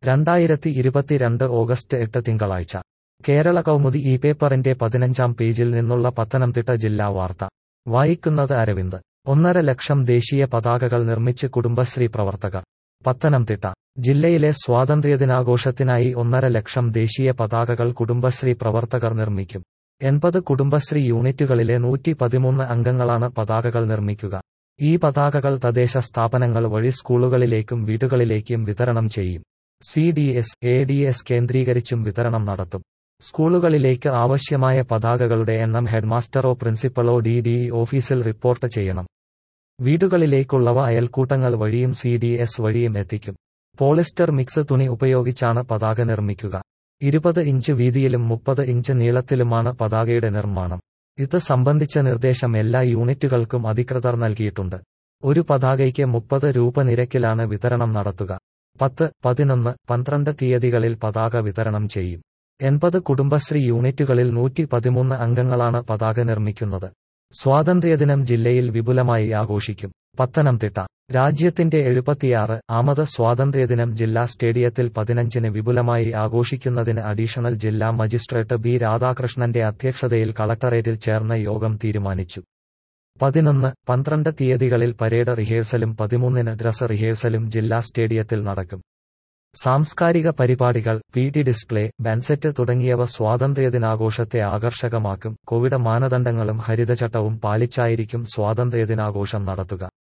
രണ്ടായിരത്തി ഇരുപത്തിരണ്ട് ഓഗസ്റ്റ് എട്ട് തിങ്കളാഴ്ച കേരള കൗമുദി ഈ പേപ്പറിന്റെ പതിനഞ്ചാം പേജിൽ നിന്നുള്ള പത്തനംതിട്ട ജില്ലാ വാർത്ത വായിക്കുന്നത് അരവിന്ദ് ഒന്നര ലക്ഷം ദേശീയ പതാകകൾ നിർമ്മിച്ച് കുടുംബശ്രീ പ്രവർത്തകർ പത്തനംതിട്ട ജില്ലയിലെ സ്വാതന്ത്ര്യദിനാഘോഷത്തിനായി ഒന്നര ലക്ഷം ദേശീയ പതാകകൾ കുടുംബശ്രീ പ്രവർത്തകർ നിർമ്മിക്കും എൺപത് കുടുംബശ്രീ യൂണിറ്റുകളിലെ നൂറ്റി പതിമൂന്ന് അംഗങ്ങളാണ് പതാകകൾ നിർമ്മിക്കുക ഈ പതാകകൾ തദ്ദേശ സ്ഥാപനങ്ങൾ വഴി സ്കൂളുകളിലേക്കും വീടുകളിലേക്കും വിതരണം ചെയ്യും C D S A D S കേന്ദ്രീകരിച്ചും വിതരണം നടത്തും സ്കൂളുകളിലേക്ക് ആവശ്യമായ പതാകകളുടെ എണ്ണം ഹെഡ്മാസ്റ്ററോ പ്രിൻസിപ്പളോ ഡി ഡി ഓഫീസിൽ റിപ്പോർട്ട് ചെയ്യണം വീടുകളിലേക്കുള്ളവ അയൽക്കൂട്ടങ്ങൾ വഴിയും സി ഡി എസ് വഴിയും എത്തിക്കും പോളിസ്റ്റർ മിക്സ് തുണി ഉപയോഗിച്ചാണ് പതാക നിർമ്മിക്കുക ഇരുപത് ഇഞ്ച് വീതിയിലും മുപ്പത് ഇഞ്ച് നീളത്തിലുമാണ് പതാകയുടെ നിർമ്മാണം ഇത് സംബന്ധിച്ച നിർദ്ദേശം എല്ലാ യൂണിറ്റുകൾക്കും അധികൃതർ നൽകിയിട്ടുണ്ട് ഒരു പതാകയ്ക്ക് മുപ്പത് രൂപ നിരക്കിലാണ് വിതരണം നടത്തുക പത്ത് പതിനൊന്ന് പന്ത്രണ്ട് തീയതികളിൽ പതാക വിതരണം ചെയ്യും എൺപത് കുടുംബശ്രീ യൂണിറ്റുകളിൽ നൂറ്റി പതിമൂന്ന് അംഗങ്ങളാണ് പതാക നിർമ്മിക്കുന്നത് സ്വാതന്ത്ര്യദിനം ജില്ലയിൽ വിപുലമായി ആഘോഷിക്കും പത്തനംതിട്ട രാജ്യത്തിന്റെ എഴുപത്തിയാറ് ആമത് സ്വാതന്ത്ര്യദിനം ജില്ലാ സ്റ്റേഡിയത്തിൽ പതിനഞ്ചിന് വിപുലമായി ആഘോഷിക്കുന്നതിന് അഡീഷണൽ ജില്ലാ മജിസ്ട്രേറ്റ് ബി രാധാകൃഷ്ണന്റെ അധ്യക്ഷതയിൽ കളക്ടറേറ്റിൽ ചേർന്ന യോഗം തീരുമാനിച്ചു പതിനൊന്ന് പന്ത്രണ്ട് തീയതികളിൽ പരേഡ് റിഹേഴ്സലും പതിമൂന്നിന് ഡ്രസ് റിഹേഴ്സലും ജില്ലാ സ്റ്റേഡിയത്തിൽ നടക്കും സാംസ്കാരിക പരിപാടികൾ പി ടി ഡിസ്പ്ലേ ബാൻസെറ്റ് തുടങ്ങിയവ സ്വാതന്ത്ര്യദിനാഘോഷത്തെ ആകർഷകമാക്കും കോവിഡ് മാനദണ്ഡങ്ങളും ഹരിതചട്ടവും പാലിച്ചായിരിക്കും സ്വാതന്ത്ര്യദിനാഘോഷം നടത്തുക